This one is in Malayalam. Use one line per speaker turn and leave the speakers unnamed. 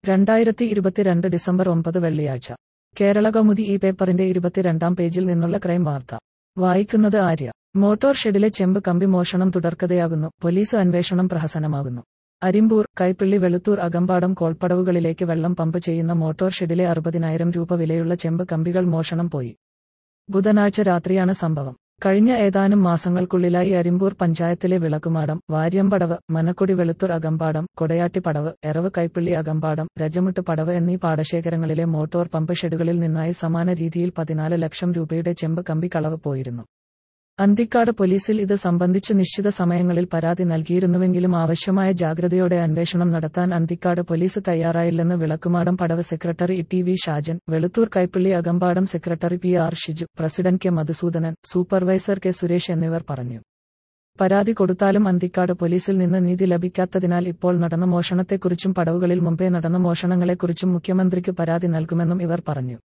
രണ്ടായിരത്തി ഇരുപത്തിരണ്ട് ഡിസംബർ ഒമ്പത് വെള്ളിയാഴ്ച കേരള കൗമുദി ഈ പേപ്പറിന്റെ ഇരുപത്തിരണ്ടാം പേജിൽ നിന്നുള്ള ക്രൈം വാർത്ത വായിക്കുന്നത് ആര്യ മോട്ടോർ ഷെഡിലെ ചെമ്പ് കമ്പി മോഷണം തുടർക്കഥയാകുന്നു പോലീസ് അന്വേഷണം പ്രഹസനമാകുന്നു അരിമ്പൂർ കൈപ്പിള്ളി വെളുത്തൂർ അകമ്പാടം കോൾപ്പടവുകളിലേക്ക് വെള്ളം പമ്പ് ചെയ്യുന്ന മോട്ടോർ ഷെഡിലെ അറുപതിനായിരം രൂപ വിലയുള്ള ചെമ്പ് കമ്പികൾ മോഷണം പോയി ബുധനാഴ്ച രാത്രിയാണ് സംഭവം കഴിഞ്ഞ ഏതാനും മാസങ്ങൾക്കുള്ളിലായി അരിമ്പൂർ പഞ്ചായത്തിലെ വിളക്കുമാടം വാര്യമ്പടവ് മനക്കൊടി വെളുത്തൂർ അകമ്പാടം കൊടയാട്ടി പടവ് എറവ് കൈപ്പിള്ളി അകമ്പാടം രജമുട്ട് പടവ് എന്നീ പാടശേഖരങ്ങളിലെ മോട്ടോർ പമ്പ് ഷെഡുകളിൽ നിന്നായി സമാന രീതിയിൽ പതിനാല് ലക്ഷം രൂപയുടെ ചെമ്പ് കമ്പി കളവ് പോയിരുന്നു അന്തിക്കാട് പോലീസിൽ ഇത് സംബന്ധിച്ച് നിശ്ചിത സമയങ്ങളിൽ പരാതി നൽകിയിരുന്നുവെങ്കിലും ആവശ്യമായ ജാഗ്രതയോടെ അന്വേഷണം നടത്താൻ അന്തിക്കാട് പോലീസ് തയ്യാറായില്ലെന്ന് വിളക്കുമാടം പടവ് secretary T V Shajan Veluthur Kaipilly Akampadam secretary P R Shiju president K Madhusoodanan supervisor K Suresh എന്നിവർ പറഞ്ഞു പരാതി കൊടുത്താലും അന്തിക്കാട് പോലീസിൽ നിന്ന് നീതി ലഭിക്കാത്തതിനാൽ ഇപ്പോൾ നടന്ന മോഷണത്തെക്കുറിച്ചും പടവുകളിൽ മുമ്പേ നടന്ന മോഷണങ്ങളെക്കുറിച്ചും മുഖ്യമന്ത്രിക്ക് പരാതി നൽകുമെന്നും ഇവർ പറഞ്ഞു